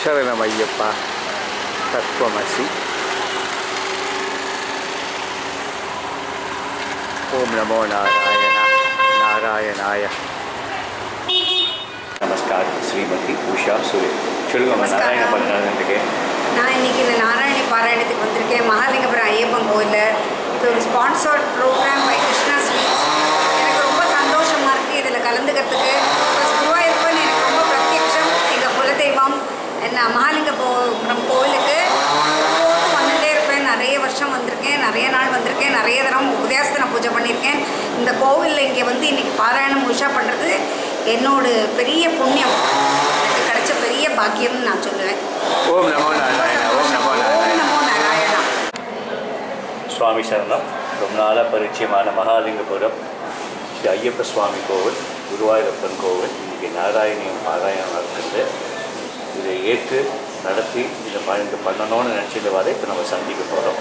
சரணமையப்பா தத்துவமசி ஓம் நமோ நாராயண நாராயணாய நமஸ்கார் ஸ்ரீமதி உஷா சுரே சொல்லுங்க நமஸ்காரம். நாராயண பண்ணாதுக்கு நான் இன்னைக்கு இந்த நாராயணி பாராயணத்துக்கு வந்திருக்கேன் மகாலிங்கபுரம் ஐயப்பன் கோயிலில் இது ஒரு sponsored program by Krishna sweets எனக்கு ரொம்ப சந்தோஷமாக இருக்குது இதில் கலந்துக்கிறதுக்கு ப்ளஸ் குருவாயூரப்பன் எனக்கு ரொம்ப பிரத்யக்ஷம் எங்கள் குலதெய்வம் நான் மகாலிங்கபுரம் கோயிலுக்கு எப்போதும் வந்துட்டே இருப்பேன் நிறைய வருஷம் வந்திருக்கேன் நிறைய நாள் வந்திருக்கேன் நிறைய தரம் உதயாஸ்தன பூஜை பண்ணியிருக்கேன் இந்த கோவிலில் இங்கே வந்து இன்னைக்கு பாராயணம் உஷா பண்ணுறது என்னோட பெரிய புண்ணியம் எனக்கு கிடைச்ச பெரிய பாக்கியம்னு நான் சொல்லுவேன் ஓம் நமோ நாராயண ஓம் நமோ ஓம் நாராயண நமோ நாராயணா சுவாமி சரணம் ரொம்ப நாளாக பரிச்சயமான மகாலிங்கபுரம் ஸ்ரீ ஐயப்ப சுவாமி கோவில் குருவாயூரப்பன் கோவில் இன்றைக்கி நாராயணியம் பாராயணம் நடக்குது இதை ஏற்று நடத்தி இதை ப- இதை பண்ணணும்னு நினச்சிட்டு வர இப்போ நம்ம சந்திக்க போகிறோம்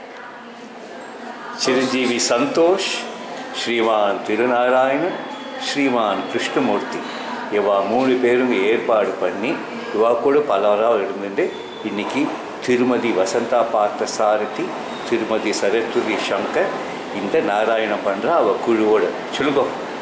சிரஞ்சீவி சந்தோஷ் ஸ்ரீமான் திருநாராயணன் ஸ்ரீமான் கிருஷ்ணமூர்த்தி இவா மூணு பேரும் ஏற்பாடு பண்ணி இவா கூட பலராக இருந்துட்டு இன்னைக்கு திருமதி வசந்தா பார்த்த சாரதி திருமதி சரஸ்வதி சங்கர் இந்த நாராயணம் பண்ணுற அவ குழுவோட சொல்லுங்க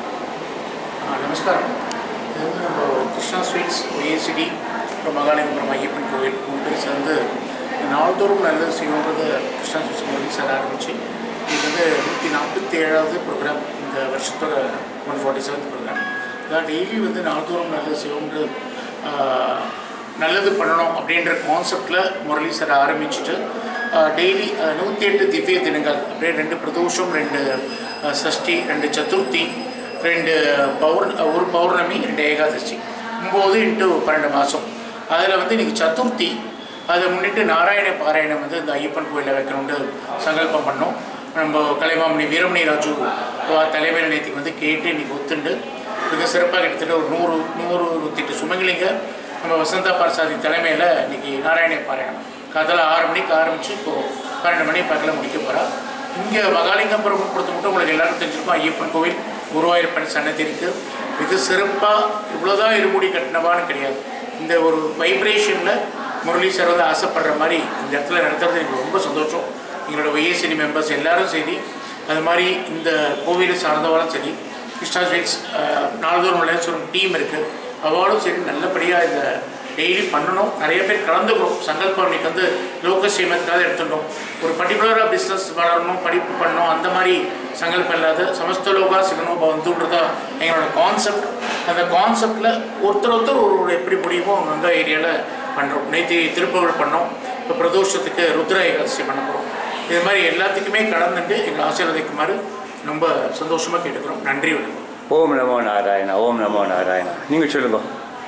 ஆ, நமஸ்காரம் இது வந்து நம்ம கிருஷ்ணா ஸ்வீட்ஸ் ஒஏசிடி அப்புறம் மகாலிங்கபுரம் ஐயப்பன் கோவில் மூணு பேர் சேர்ந்து நாள்தோறும் நல்ல செய்வோன்றது கிருஷ்ணா ஸ்வீட்ஸ் மோடி சார் ஆரம்பிச்சு இது வந்து நூற்றி நாற்பத்தி ஏழாவது ப்ரோக்ராம் இந்த வருஷத்தோட ஒன் ஃபார்ட்டி செவன்த் ப்ரோக்ராம் இதான் டெய்லி வந்து நாள்தோறும் நல்லது செய்வோன்ற ஆ, நல்லது பண்ணணும் அப்படின்ற கான்செப்டில் முரளி சார் ஆரம்பிச்சுட்டு டெய்லி நூற்றி எட்டு திவ்ய தினங்கள் அப்படியே ரெண்டு பிரதோஷம் ரெண்டு ஆ, சஷ்டி ரெண்டு சதுர்த்தி ரெண்டு பௌர் ஒரு பௌர்ணமி ரெண்டு ஏகாதசி ஒம்பது இன்ட்டு பன்னெண்டு மாதம் அதில் வந்து இன்னைக்கு சதுர்த்தி அதை முன்னிட்டு நாராயண பாராயணம் வந்து இந்த ஐயப்பன் கோயிலில் வைக்கணும்னு சங்கல்பம் பண்ணோம் நம்ம கலைமாமணி வீரமணி ராஜு தலைமையில் நேற்றுக்கு வந்து கேட்டு இன்னைக்கு ஒத்துண்டு மிக சிறப்பாக கிட்டத்தட்ட ஒரு நூறு நூறு நூற்றி எட்டு சுமங்கலிங்க நம்ம வசந்தா பார்சாதி தலைமையில் இன்னைக்கு நாராயண பாராயணம் காத்தால ஆறு மணிக்கு ஆரம்பித்து இப்போது பன்னெண்டு மணி பக்கத்தில் முடிக்க போகிறா இங்கே மகாலிங்கபுரம் பொறுத்த மட்டும் உங்களுக்கு எல்லாரும் தெரிஞ்சிருக்கும் ஐயப்பன் கோவில் குருவாயூரப்பன் சன்னதி இருக்கு இது சிறப்பாக இவ்வளோதான் இருமுடி கட்டினவான்னு கிடையாது இந்த ஒரு வைப்ரேஷனில் முரளி சார் வந்து ஆசைப்படுற மாதிரி இந்த இடத்துல நடத்துறது எனக்கு ரொம்ப சந்தோஷம் எங்களோட ஒய்ஏசிடி மெம்பர்ஸ் எல்லாரும் சரி அது மாதிரி இந்த கோவிலை சார்ந்தவங்களும் சரி கிருஷ்ணா ஸ்வீட்ஸ் நாள்தோறும் விளையாட்டு டீம் இருக்குது அவளும் சரி நல்லபடியாக இந்த டெய்லி பண்ணணும் நிறைய பேர் கலந்துக்கிறோம் சங்கல்பம் இன்னைக்கு வந்து லோக சேமத்துக்காக எடுத்துட்டோம் ஒரு பர்டிகுலராக பிஸ்னஸ் வளரணும் படிப்பு பண்ணணும் அந்த மாதிரி சங்கல்பம் இல்லாத சமஸ்த லோகா சிவனோ பந்துன்றதா எங்களோட கான்செப்ட் அந்த கான்செப்டில் ஒருத்தர் ஒருத்தர் ஒரு ஒரு எப்படி முடியுமோ அந்த ஏரியாவில் பண்ணுறோம் நேற்று திருப்பூர் பண்ணோம் இப்போ பிரதோஷத்துக்கு ருத்ர ஏகாதசி பண்ண போகிறோம் இது மாதிரி எல்லாத்துக்குமே கலந்துட்டு எங்களை ஆசீர்வதிக்குமாறு ரொம்ப சந்தோஷமாக கேட்டுக்கிறோம் நன்றி வணக்கம் ஓம் நமோ நாராயண ஓம் நமோ நாராயண நீங்கள் சொல்லுங்க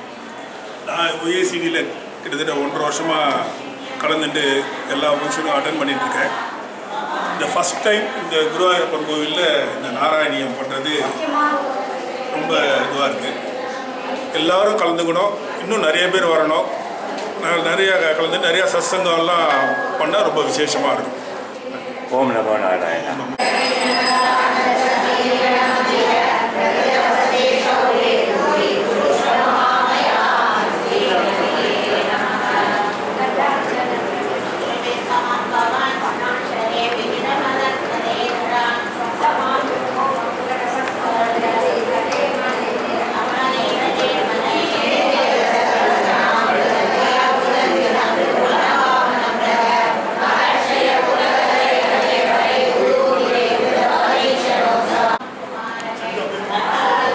நான் ஒய்ஏசிடியில் கிட்டத்தட்ட ஒன்றரை வருஷமாக கலந்துட்டு எல்லா ஃபங்க்ஷனும் அட்டன் பண்ணிட்டுருக்கேன் இந்த ஃபஸ்ட் டைம் இந்த குருவாயூரப்பன் கோவிலில் இந்த நாராயணியம் பண்ணுறது ரொம்ப இதுவாக இருக்குது எல்லாரும் கலந்துக்கணும் இன்னும் நிறைய பேர் வரணும் நான் நிறைய கலந்து நிறைய சத்சங்கம்லாம் பண்ணால் ரொம்ப விசேஷமாக இருக்கும் ஓம் நமோ நாராயண ஆ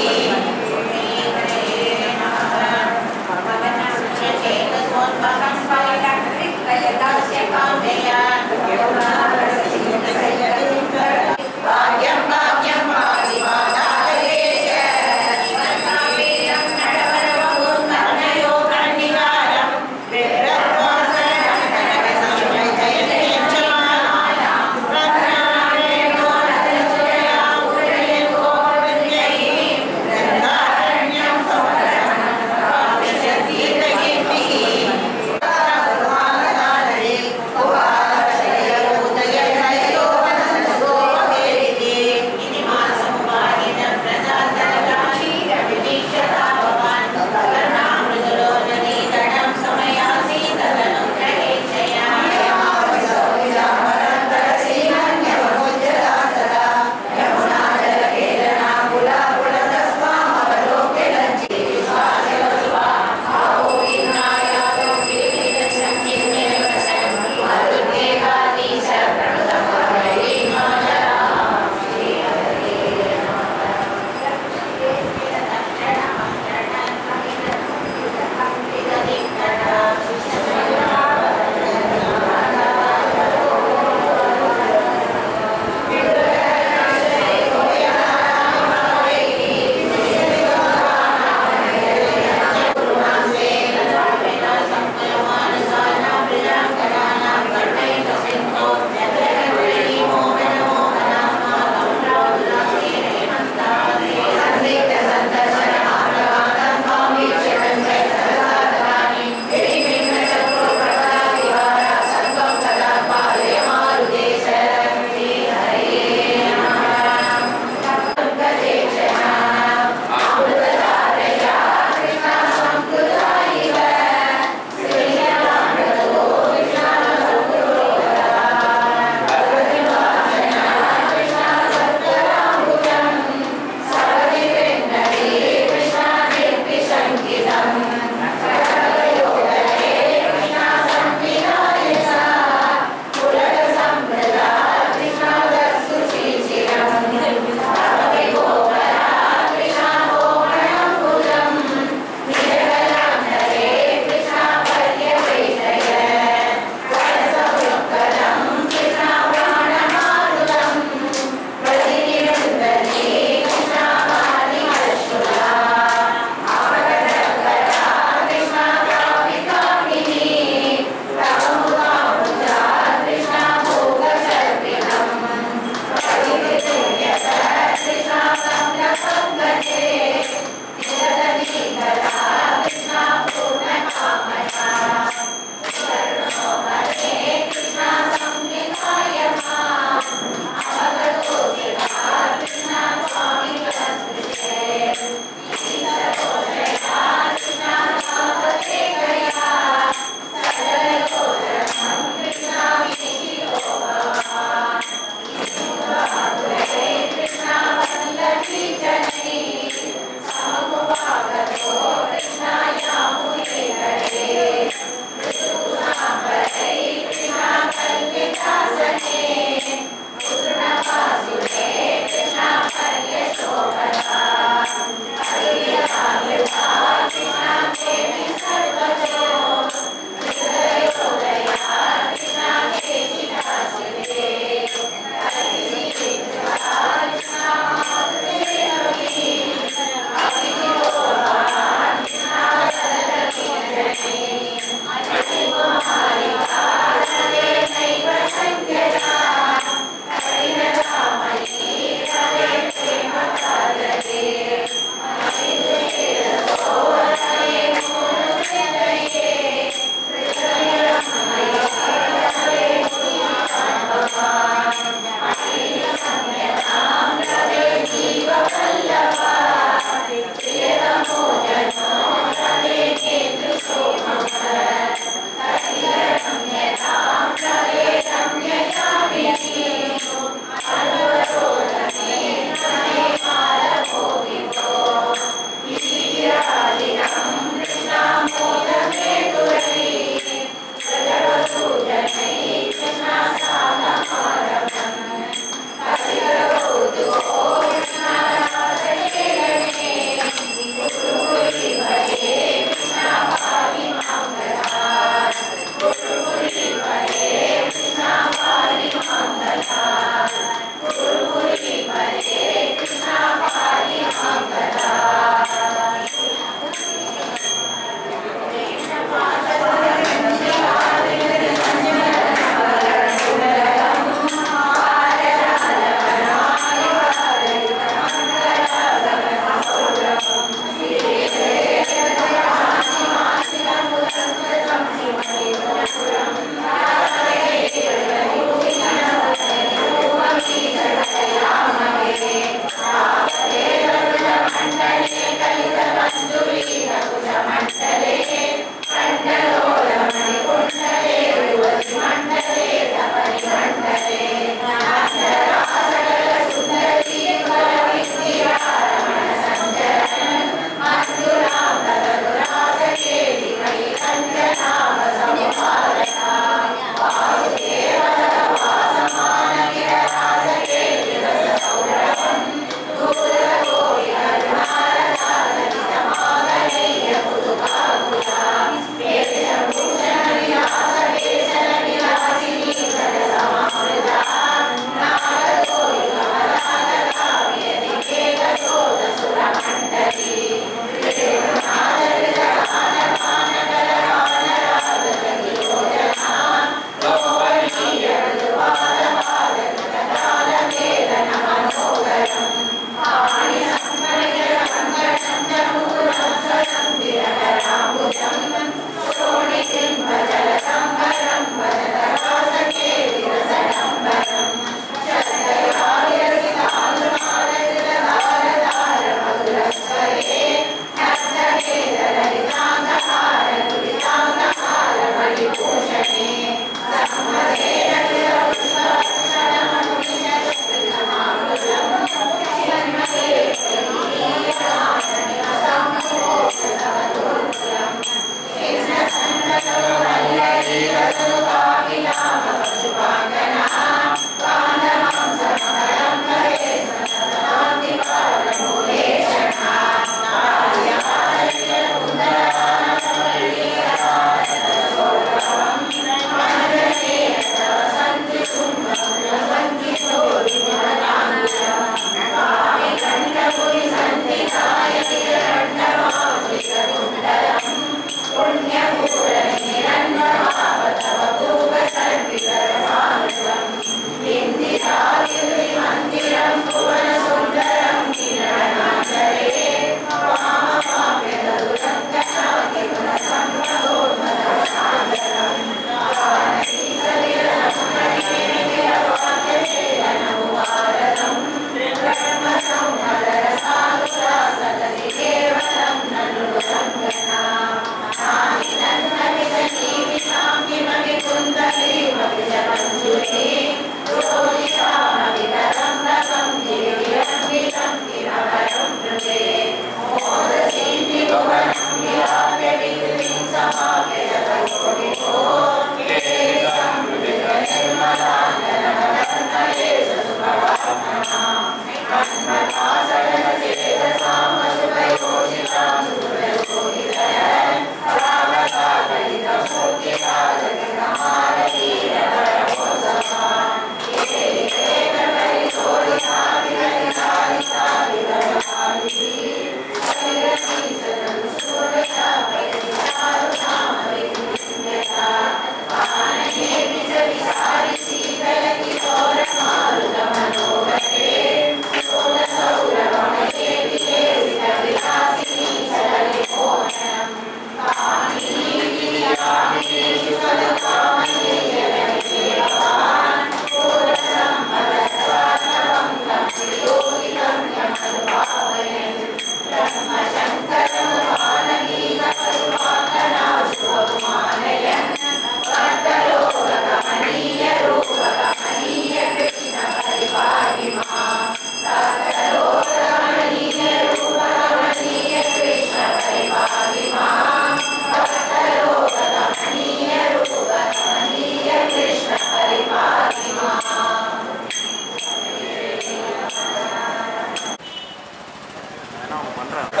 ஆனால் அவங்க பண்ணுறாங்க